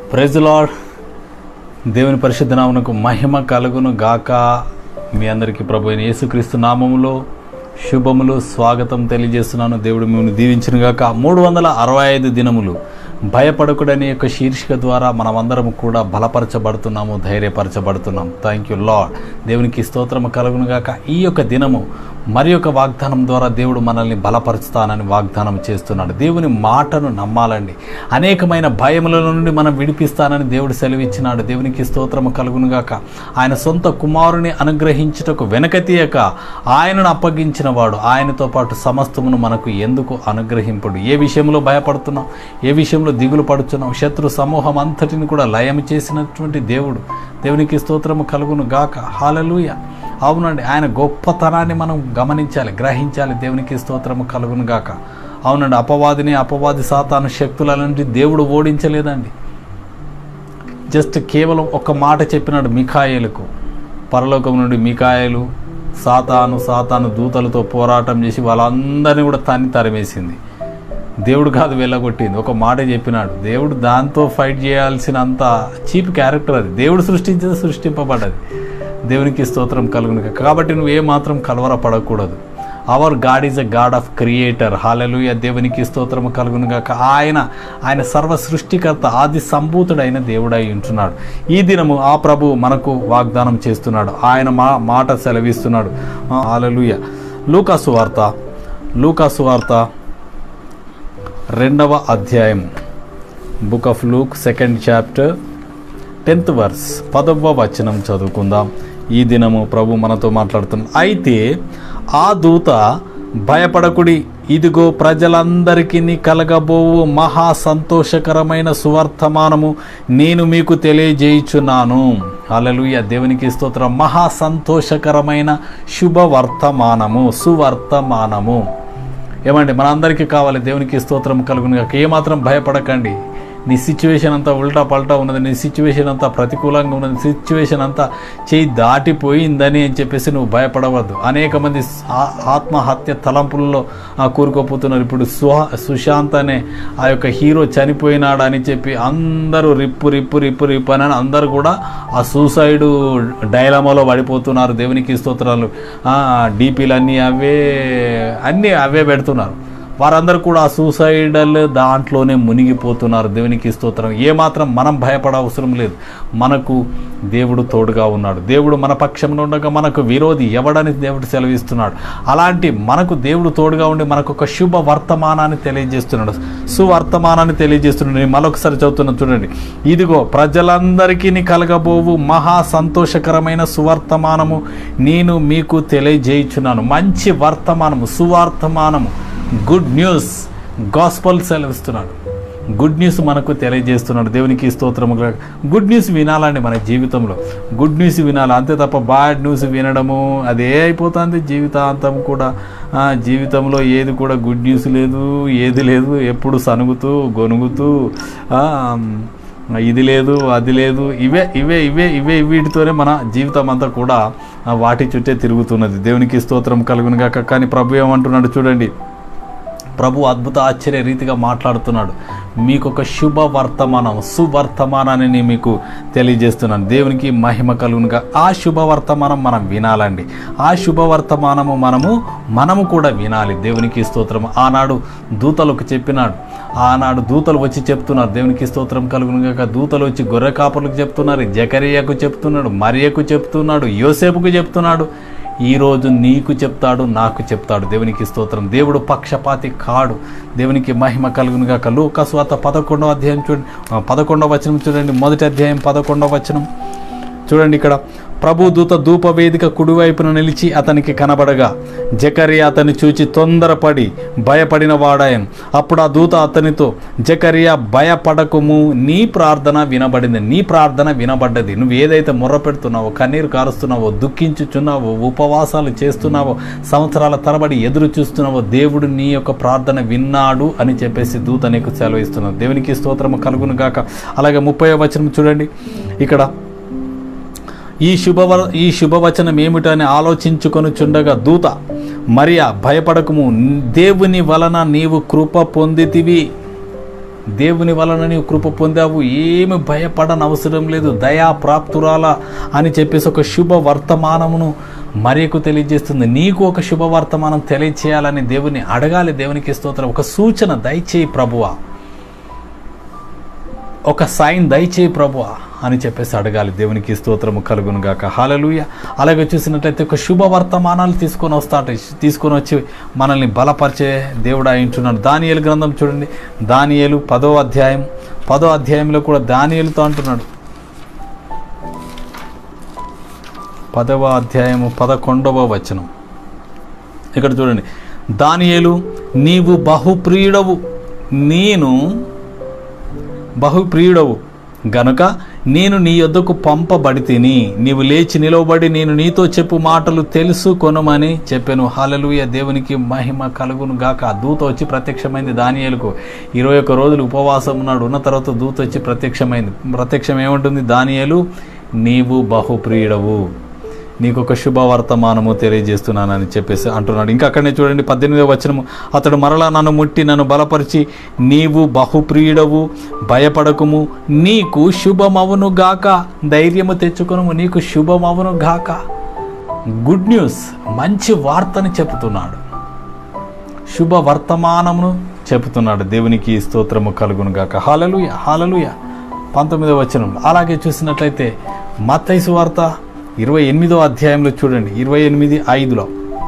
Praise lord దేవుని పరిశుద్ధ నామమునకు మహిమ కలుగును గాక మీ అందరికీ ప్రభు అయిన యేసుక్రీస్తు నామములో శుభములు స్వాగతం తెలియజేస్తున్నాను దేవుడు మిమ్మల్ని దీవించిన గాక మూడు వందల అరవై ఐదు దినములు భయపడకుడనే యొక్క శీర్షిక ద్వారా మనమందరం కూడా బలపరచబడుతున్నాము ధైర్యపరచబడుతున్నాం థ్యాంక్ యూ లార్డ్ దేవునికి స్తోత్రము కలుగును గాక ఈ యొక్క దినము మరి యొక్క వాగ్దానం ద్వారా దేవుడు మనల్ని బలపరుస్తానని వాగ్దానం చేస్తున్నాడు దేవుని మాటను నమ్మాలండి అనేకమైన భయముల నుండి మనం విడిపిస్తానని దేవుడు సెలవిచ్చినాడు దేవునికి స్తోత్రము కలుగునుగాక ఆయన సొంత కుమారుని అనుగ్రహించుటకు వెనకతీయక ఆయనను అప్పగించిన వాడు ఆయనతో పాటు సమస్తమును మనకు ఎందుకు అనుగ్రహింపుడు ఏ విషయంలో భయపడుతున్నాం ఏ విషయంలో దిగులు పడుతున్నాం శత్రు సమూహం అంతటిని కూడా లయం చేసినటువంటి దేవుడు దేవునికి స్తోత్రము కలుగును గాక హాలలుయ అవునండి ఆయన గొప్పతనాన్ని మనం గమనించాలి గ్రహించాలి దేవునికి స్తోత్రము కలుగును గాక అవునండి అపవాదిని అపవాది సాతాను శక్తులనంటే దేవుడు ఓడించలేదండి జస్ట్ కేవలం ఒక మాట చెప్పినాడు మిఖాయేలకు పరలోకం నుండి మిఖాయేలు సాతాను సాతాను దూతలతో పోరాటం చేసి వాళ్ళందరినీ కూడా తన్ని తరిమేసింది దేవుడు కాదు వెళ్ళగొట్టింది ఒక మాట చెప్పినాడు దేవుడు దాంతో ఫైట్ చేయాల్సినంత చీప్ క్యారెక్టర్ అది దేవుడు సృష్టించేది సృష్టింపబడ్డది దేవునికి స్తోత్రం కలుగును కాబట్టి నువ్వు ఏమాత్రం కలవరపడకూడదు our God is a God of creator హాలలుయ దేవునికి స్తోత్రము కలుగును గాక ఆయన ఆయన సర్వ సృష్టికర్త ఆది సంభూతుడైన దేవుడై ఉంటున్నాడు ఈ దినము ఆ ప్రభు మనకు వాగ్దానం చేస్తున్నాడు ఆయన మా మాట సెలవిస్తున్నాడు హాలలుయ లూకాసు వార్త లూకాసు వార్త రెండవ అధ్యాయం book of Luke second chapter tenth verse పదవ వచనం చదువుకుందాం ఈ దినము ప్రభు మనతో మాట్లాడుతున్నాం అయితే ఆ దూత భయపడకుడి ఇదిగో ప్రజలందరికీ కలగబోవు మహా సంతోషకరమైన సువర్తమానము నేను మీకు తెలియజేయుచున్నాను అలలుయ దేవునికి స్తోత్రం మహా సంతోషకరమైన శుభవర్తమానము సువర్తమానము ఏమండి మనందరికీ కావాలి దేవునికి స్తోత్రం కలుగును ఏమాత్రం భయపడకండి నీ సిచ్యువేషన్ అంతా ఉల్టా పల్టా ఉన్నది నీ సిచ్యువేషన్ అంతా ప్రతికూలంగా ఉన్నది సిచ్యువేషన్ అంతా చేయి దాటిపోయిందని అని చెప్పేసి నువ్వు భయపడవద్దు అనేక మంది ఆ- ఆత్మహత్య తలంపుల్లో ఆ, కూరుకుపోతున్నారు ఇప్పుడు సుహ సుశాంత్ అనే ఆ యొక్క హీరో చనిపోయినాడని చెప్పి అందరూ రిప్పు రిప్పు రిప్పు రిప్పు అని అందరూ కూడా ఆ సూసైడ్ డైలమాలో పడిపోతున్నారు దేవునికి స్తోత్రాలు డీపీలు అన్నీ అవే అన్నీ అవే పెడుతున్నారు వారందరూ కూడా ఆ సూసైడల్ దాంట్లోనే మునిగిపోతున్నారు దేవునికి స్తోత్రం ఏమాత్రం మనం భయపడ అవసరం లేదు మనకు దేవుడు తోడుగా ఉన్నాడు దేవుడు మన పక్షంలో ఉండగా మనకు విరోధి ఎవడని దేవుడు సెలవిస్తున్నాడు అలాంటి మనకు దేవుడు తోడుగా ఉండి మనకు ఒక శుభ వర్తమానాన్ని తెలియజేస్తున్నాడు సువర్తమానాన్ని తెలియజేస్తున్నాడు నేను మరొకసారి చదువుతున్నా చూడండి ఇదిగో ప్రజలందరికీ కలగబోవు మహా సంతోషకరమైన సువర్తమానము నేను మీకు తెలియజేయుచున్నాను మంచి వర్తమానము సువర్తమానము గుడ్ న్యూస్ గాస్పల్ సెలవిస్తున్నాడు గుడ్ న్యూస్ మనకు తెలియజేస్తున్నాడు దేవునికి స్తోత్రము గుడ్ న్యూస్ వినాలండి మన జీవితంలో గుడ్ న్యూస్ వినాలి అంతే తప్ప బ్యాడ్ న్యూస్ వినడము అదే అయిపోతుంది జీవితాంతం కూడా ఆ, జీవితంలో ఏది కూడా గుడ్ న్యూస్ లేదు ఏది లేదు ఎప్పుడు సనుగుతూ గొనుగుతూ ఆ, ఇది లేదు అది లేదు ఇవే ఇవే ఇవే ఇవే వీటితోనే మన జీవితం అంతా కూడా ఆ, వాటి చుట్టే తిరుగుతున్నది దేవునికి స్తోత్రం కలుగునుగాక కానీ ప్రభు ఏమంటున్నాడు చూడండి ప్రభు అద్భుత ఆశ్చర్య రీతిగా మాట్లాడుతున్నాడు మీకు ఒక శుభ వర్తమానం సువర్తమానాన్ని నేను మీకు తెలియజేస్తున్నాను దేవునికి మహిమ కలుగునుగా ఆ శుభ వర్తమానం మనం వినాలండి ఆ శుభ వర్తమానము మనము మనము కూడా వినాలి దేవునికి స్తోత్రం ఆనాడు దూతలకు చెప్పినాడు ఆనాడు దూతలు వచ్చి చెప్తున్నారు దేవునికి స్తోత్రం కలుగునుగాక దూతలు వచ్చి గొర్రె కాపర్లకు చెప్తున్నారు జకరియకు చెప్తున్నాడు మరియకు చెప్తున్నాడు యోసేపుకు చెప్తున్నాడు ఈరోజు నీకు చెప్తాడు నాకు చెప్తాడు దేవునికి స్తోత్రం దేవుడు పక్షపాతి కాడు దేవునికి మహిమ కలుగునుగాక లూకస్వాత పదకొండవ అధ్యాయం చూడండి ఆ, పదకొండవ వచనం చూడండి మొదటి అధ్యాయం పదకొండవ వచనం చూడండి ఇక్కడ ప్రభు దూత ధూప వేదిక కుడివైపున నిలిచి అతనికి కనబడగా జకరియా అతన్ని చూచి తొందరపడి భయపడిన వాడాయను అప్పుడు ఆ దూత అతనితో జకరియా భయపడకుము నీ ప్రార్థన వినబడింది నీ ప్రార్థన వినబడ్డది నువ్వు ఏదైతే మొర్ర పెడుతున్నావో కన్నీరు కారుస్తున్నావో దుఃఖించుచున్నావో ఉపవాసాలు చేస్తున్నావో సంవత్సరాల తరబడి ఎదురు చూస్తున్నావో దేవుడు నీ యొక్క ప్రార్థన విన్నాడు అని చెప్పేసి దూత నీకు సెలవిస్తున్నాడు దేవునికి స్తోత్రము కలుగును గాక అలాగే ముప్పై వచనం చూడండి ఇక్కడ ఈ శుభవ ఈ శుభవచనం ఏమిటని ఆలోచించుకొనుచుండగా దూత మరియా భయపడకము దేవుని వలన నీవు కృప పొందితివి దేవుని వలన నీవు కృప పొందావు ఏమి భయపడని అవసరం లేదు దయా ప్రాప్తురాల అని చెప్పేసి ఒక శుభ వర్తమానమును మరియకు తెలియజేస్తుంది నీకు ఒక శుభ వర్తమానం తెలియచేయాలని దేవుని అడగాలి దేవునికి స్తోత్రం ఒక సూచన దయచేయి ప్రభువా ఒక సైన్ దయచేయి ప్రభు అని చెప్పేసి అడగాలి దేవునికి స్తోత్రము కలుగును గాక హాలలుయ అలాగే చూసినట్లయితే ఒక శుభ వర్తమానాలు తీసుకొని వస్తాట తీసుకొని వచ్చి మనల్ని బలపరిచే దేవుడు అయింటున్నాడు దానియేలు గ్రంథం చూడండి దానియేలు పదో అధ్యాయం పదో అధ్యాయంలో కూడా దానియేలుతో అంటున్నాడు పదవ అధ్యాయము పదకొండవ వచనం ఇక్కడ చూడండి దానియేలు నీవు బహుప్రియుడవు నేను బహుప్రియుడవు గనుక నేను నీ యొద్దకు పంపబడి తిని నీవు లేచి నిలవబడి నేను నీతో చెప్పు మాటలు తెలుసుకొనమని చెప్పాను హాలలుయ దేవునికి మహిమ కలుగును గాక ఆ దూత వచ్చి ప్రత్యక్షమైంది దానియేలుకు ఇరవై ఒక్క రోజులు ఉపవాసం ఉన్నాడు ఉన్న తర్వాత దూత వచ్చి ప్రత్యక్షమైంది ప్రత్యక్షం ఏముంటుంది దానియేలు నీవు బహుప్రియుడవు నీకు ఒక శుభవర్తమానము తెలియజేస్తున్నానని చెప్పేసి అంటున్నాడు ఇంకా అక్కడనే చూడండి పద్దెనిమిదవ వచనము అతడు మరలా నన్ను ముట్టి నన్ను బలపరిచి నీవు బహుప్రియుడవు భయపడకుము నీకు శుభమవును గాక ధైర్యము తెచ్చుకును నీకు శుభమవును గాక గుడ్ న్యూస్ మంచి వార్తని చెబుతున్నాడు శుభ వర్తమానమును చెబుతున్నాడు దేవునికి స్తోత్రము కలుగును గాక హాలలుయ హాలలుయ పంతొమ్మిదవ వచనం అలాగే చూసినట్లయితే మత్తైసు వార్త ఇరవై ఎనిమిదో అధ్యాయంలో చూడండి ఇరవై ఎనిమిది ఐదులో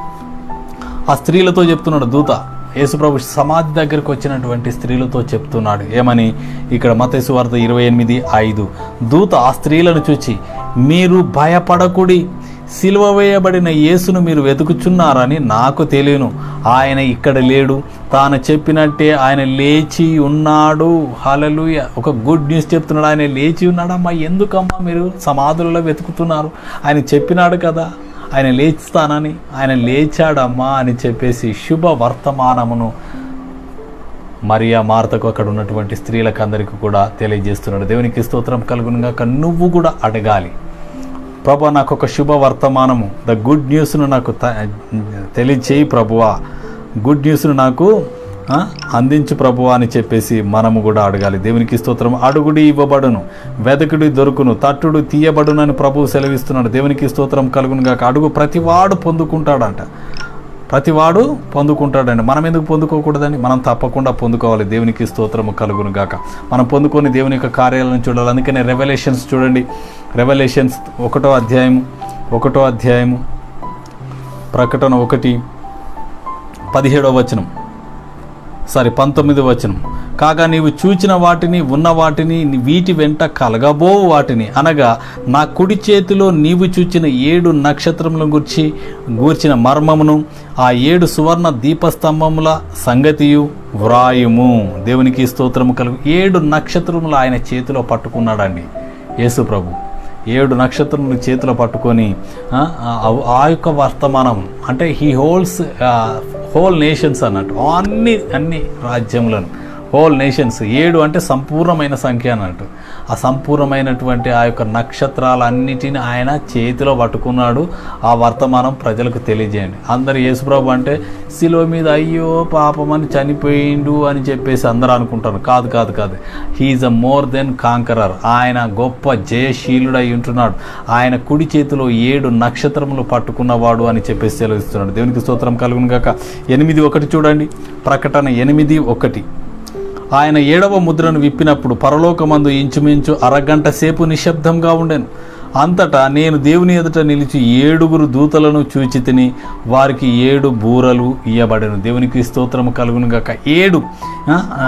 ఆ స్త్రీలతో చెప్తున్నాడు దూత యేసుప్రభు సమాధి దగ్గరకు వచ్చినటువంటి స్త్రీలతో చెప్తున్నాడు ఏమని ఇక్కడ మతేసు వార్త ఇరవై ఎనిమిది ఐదు దూత ఆ స్త్రీలను చూచి మీరు భయపడకుడి సిలువ వేయబడిన యేసును మీరు వెతుకుచున్నారని నాకు తెలియను ఆయన ఇక్కడ లేడు తాను చెప్పినట్టే ఆయన లేచి ఉన్నాడు హలలుయ ఒక గుడ్ న్యూస్ చెప్తున్నాడు ఆయన లేచి ఉన్నాడమ్మా ఎందుకమ్మా మీరు సమాధులలో వెతుకుతున్నారు ఆయన చెప్పినాడు కదా ఆయన లేస్తానని ఆయన లేచాడమ్మా అని చెప్పేసి శుభ వర్తమానమును మరియా మార్తకు అక్కడ ఉన్నటువంటి స్త్రీలకు అందరికీ కూడా తెలియజేస్తున్నాడు దేవునికి స్తోత్రం కలుగునుగాక నువ్వు కూడా అడగాలి ప్రభా నాకు ఒక శుభ వర్తమానము ద గుడ్ న్యూస్ను నాకు త- తెలియచేయి ప్రభువా గుడ్ న్యూస్ను నాకు ఆ, అందించు ప్రభువా అని చెప్పేసి మనము కూడా అడగాలి దేవునికి స్తోత్రం అడుగుడి ఇవ్వబడును వెదకుడి దొరుకును తట్టుడు తీయబడునని ప్రభువు సెలవిస్తున్నాడు దేవునికి స్తోత్రం కలుగును గాక అడుగు ప్రతివాడు పొందుకుంటాడంట ప్రతివాడు పొందుకుంటాడండి మనం ఎందుకు పొందుకోకూడదని మనం తప్పకుండా పొందుకోవాలి దేవునికి స్తోత్రము కలుగును గాక మనం పొందుకొని దేవుని యొక్క కార్యాలను చూడాలి అందుకనే రెవల్యూషన్స్ చూడండి రెవల్యూషన్స్ ఒకటో అధ్యాయము ఒకటో అధ్యాయము ప్రకటన ఒకటి పదిహేడవ వచనం సారీ పంతొమ్మిది వచనం కాగా నీవు చూచిన వాటిని ఉన్న వాటిని నీ వీటి వెంట కలగబో వాటిని అనగా నా కుడి చేతిలో నీవు చూచిన ఏడు నక్షత్రముల గురించి గూర్చిన మర్మమును ఆ ఏడు సువర్ణ దీపస్తంభముల సంగతియు వ్రాయుము దేవునికి స్తోత్రము కలుగు ఏడు నక్షత్రములు ఆయన చేతిలో పట్టుకున్నాడండి యేసు ప్రభు ఏడు నక్షత్రములు చేతిలో పట్టుకొని ఆ, ఆ- ఆ యొక్క వర్తమానం అంటే హీ హోల్స్ హోల్ నేషన్స్ అన్నట్టు అన్ని అన్ని రాజ్యములను హోల్ నేషన్స్ ఏడు అంటే సంపూర్ణమైన సంఖ్య అన్నట్టు ఆ సంపూర్ణమైనటువంటి ఆ యొక్క నక్షత్రాలన్నిటిని ఆయన చేతిలో పట్టుకున్నాడు ఆ వర్తమానం ప్రజలకు తెలియజేయండి అందరు యేసుప్రభు అంటే శిలువ మీద అయ్యో పాపమని చనిపోయిండు అని చెప్పేసి అందరూ అనుకుంటారు కాదు కాదు కాదు he is a more than conqueror ఆయన గొప్ప జయశీలుడై ఉంటున్నాడు ఆయన కుడి చేతిలో ఏడు నక్షత్రములు పట్టుకున్నవాడు అని చెప్పేసి సెలవిస్తున్నాడు దేవునికి స్తోత్రం కలుగును గాక ఎనిమిది ఒకటి చూడండి ప్రకటన ఎనిమిది ఒకటి ఆయన ఏడవ ముద్రను విప్పినప్పుడు పరలోకమందు ఇంచుమించు అరగంట సేపు నిశ్శబ్దంగా ఉండెను అంతటా నేను దేవుని ఎదుట నిలిచి ఏడుగురు దూతలను చూచి తిని వారికి ఏడు బూరలు ఇయ్యబడెను దేవునికి స్తోత్రము కలుగును గాక ఏడు ఆ, ఆ,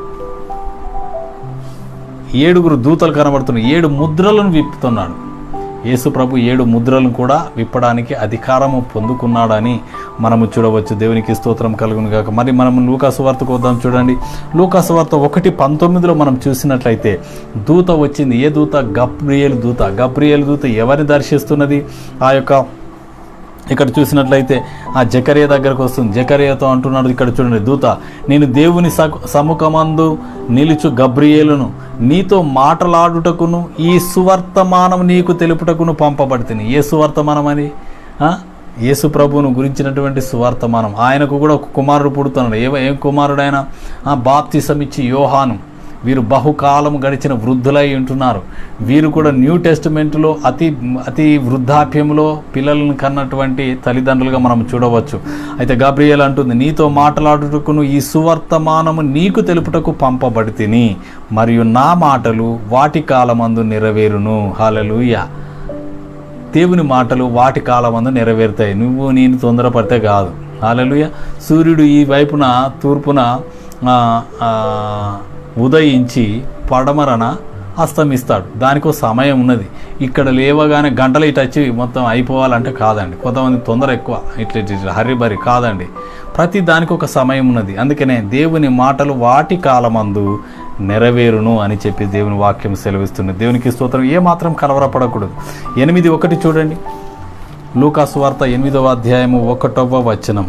ఏడుగురు దూతలు కనబడుతున్నాయి ఏడు ముద్రలను విప్పుతున్నాడు యేసు ప్రభు ఏడు ముద్రలను కూడా విప్పడానికి అధికారము పొందుకున్నాడని మనము చూడవచ్చు దేవునికి స్తోత్రం కలుగును గాక మరి మనం లూకాసు వార్తకు వద్దాం చూడండి లూకాసు వార్త ఒకటి పంతొమ్మిదిలో మనం చూసినట్లయితే దూత వచ్చింది ఏ దూత గబ్రియేలు దూత గబ్రియేలు దూత ఎవరిని దర్శిస్తున్నది ఆ యొక్క ఇక్కడ చూసినట్లయితే ఆ జకరియా దగ్గరకు వస్తుంది జకరియాతో అంటున్నాడు ఇక్కడ చూడండి దూత నేను దేవుని సకు- సముఖమందు నిలుచు గబ్రియేలును నీతో మాటలాడుటకును ఈ సువర్తమానం నీకు తెలుపుటకును పంపబడుతుంది ఏ సువర్తమానం అని ఆ? యేసు ప్రభువును గురించినటువంటి సువర్తమానం ఆయనకు కూడా ఒక కుమారుడు పుడుతున్నాడు ఏ ఏం కుమారుడైనా బాప్తిసం ఇచ్చి యోహాను వీరు బహుకాలం గడిచిన వృద్ధులై ఉంటున్నారు వీరు కూడా న్యూ టెస్టిమెంట్లో అతి అతి వృద్ధాప్యంలో పిల్లలను కన్నటువంటి తల్లిదండ్రులుగా మనం చూడవచ్చు అయితే గాబ్రియల్ అంటుంది నీతో మాట్లాడుటకును ఈ సువర్తమానము నీకు తెలుపుటకు పంపబడి తిని మరియు నా మాటలు వాటి కాలమందు నెరవేరును హాలలుయ దేవుని మాటలు వాటి కాలమందు నెరవేరుతాయి నువ్వు నేను తొందరపడితే కాదు హాలలుయ సూర్యుడు ఈ వైపున తూర్పున ఆ, ఆ, ఉదయించి పడమరన అస్తమిస్తాడు దానికి ఒక సమయం ఉన్నది ఇక్కడ లేవగానే గంటలు ఇటు వచ్చి మొత్తం అయిపోవాలంటే కాదండి కొంతమంది తొందర ఎక్కువ ఇట్లా ఇట్లా ఇట్లా హరిబరి కాదండి ప్రతి దానికి ఒక సమయం ఉన్నది అందుకనే దేవుని మాటలు వాటి కాలమందు నెరవేరును అని చెప్పి దేవుని వాక్యం సెలవిస్తుంది దేవునికి స్తోత్రం ఏ మాత్రం కలవరపడకూడదు ఎనిమిది ఒకటి చూడండి లూకాసు వార్త ఎనిమిదవ అధ్యాయము ఒకటవ వచనం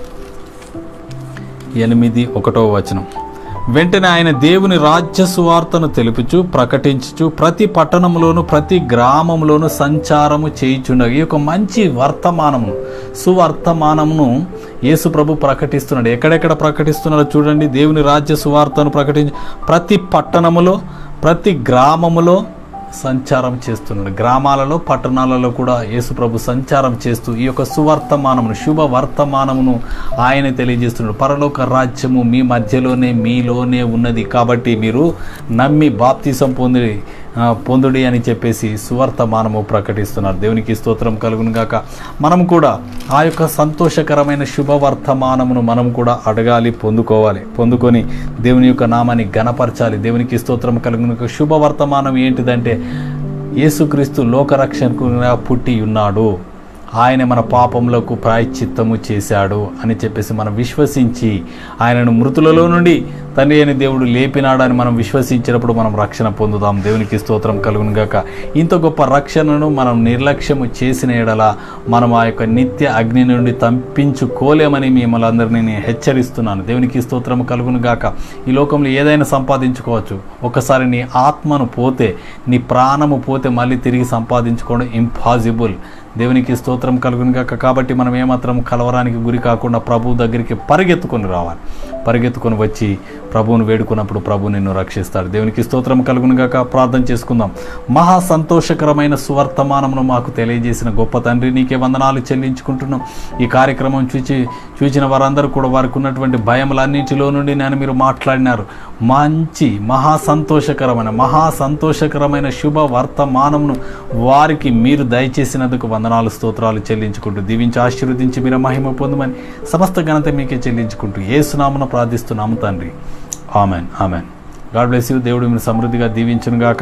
ఎనిమిది ఒకటవ వచనం వెంటనే ఆయన దేవుని రాజ్య సువార్తను తెలుపుచు ప్రకటించుచు ప్రతి పట్టణంలోను ప్రతి గ్రామంలోను సంచారము చేయుచుండగా ఈ యొక్క మంచి వర్తమానమును సువర్తమానమును యేసు ప్రభు ప్రకటిస్తున్నాడు ఎక్కడెక్కడ ప్రకటిస్తున్నాడో చూడండి దేవుని రాజ్య సువార్తను ప్రకటించి ప్రతి పట్టణములో ప్రతి గ్రామములో సంచారం చేస్తున్నాడు గ్రామాలలో పట్టణాలలో కూడా యేసుప్రభు సంచారం చేస్తూ ఈ యొక్క సువర్తమానమును శుభ వర్తమానమును ఆయన తెలియజేస్తున్నాడు పరలోక రాజ్యము మీ మధ్యలోనే మీలోనే ఉన్నది కాబట్టి మీరు నమ్మి బాప్తీసం పొంది ఆ, పొందుడి అని చెప్పేసి సువర్తమానము ప్రకటిస్తున్నారు దేవునికి స్తోత్రం కలుగును గాక మనం కూడా ఆ యొక్క సంతోషకరమైన శుభవర్తమానమును మనం కూడా అడగాలి పొందుకోవాలి పొందుకొని దేవుని యొక్క నామాన్ని గణపరచాలి దేవునికి స్తోత్రం కలుగును గాక శుభవర్తమానం ఏంటిదంటే యేసుక్రీస్తు లోకరక్షకునిగా పుట్టి ఉన్నాడు ఆయన మన పాపములకు ప్రాయశ్చిత్తము చేశాడు అని చెప్పేసి మనం విశ్వసించి ఆయనను మృతులలో నుండి తండ్రి అయిన దేవుడు లేపినాడని మనం విశ్వసించినప్పుడు మనం రక్షణ పొందుదాం దేవునికి స్తోత్రం కలుగును గాక ఇంత గొప్ప రక్షణను మనం నిర్లక్ష్యము చేసిన ఎడల మనం ఆ యొక్క నిత్య అగ్ని నుండి తప్పించుకోలేమని మిమ్మల్ని అందరినీ నేను హెచ్చరిస్తున్నాను దేవునికి స్తోత్రం కలుగును గాక ఈ లోకంలో ఏదైనా సంపాదించుకోవచ్చు ఒకసారి నీ ఆత్మను పోతే నీ ప్రాణము పోతే మళ్ళీ తిరిగి సంపాదించుకోవడం ఇంపాసిబుల్ దేవునికి స్తోత్రం కలుగును గాక కాబట్టి మనం ఏమాత్రం కలవరానికి గురి కాకుండా ప్రభు దగ్గరికి పరిగెత్తుకొని రావాలి పరిగెత్తుకొని వచ్చి ప్రభువును వేడుకున్నప్పుడు ప్రభు నిన్ను రక్షిస్తాడు దేవునికి స్తోత్రం కలుగును గాక ప్రార్థన చేసుకుందాం మహా సంతోషకరమైన సువర్తమానమును మాకు తెలియజేసిన గొప్ప తండ్రి నీకే వందనాలు చెల్లించుకుంటున్నాం ఈ కార్యక్రమం చూచి చూచిన వారందరూ కూడా వారికి ఉన్నటువంటి భయములన్నింటిలో నుండి నేను మీరు మాట్లాడినారు మంచి మహా సంతోషకరమైన మహా సంతోషకరమైన శుభ వర్తమానమును వారికి మీరు దయచేసినందుకు వందనాలు స్తోత్రాలు చెల్లించుకుంటూ దీవించి ఆశీర్వదించి మీరు మహిమ పొందమని సమస్త ఘనత మీకే చెల్లించుకుంటూ ఏ సునామున ప్రార్థిస్తున్నాము తండ్రి ఆమెన్ ఆమెన్ గాడ్ బ్లెస్ యూ దేవుడు మీరు సమృద్ధిగా దీవించును గాక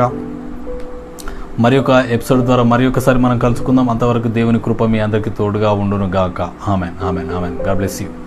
మరి ఒక ఎపిసోడ్ ద్వారా మరి ఒకసారి మనం కలుసుకుందాం అంతవరకు దేవుని కృప మీ అందరికీ తోడుగా ఉండును గాక ఆమెన్ ఆమెన్ ఆమెన్ గాడ్ బ్లెస్ యూ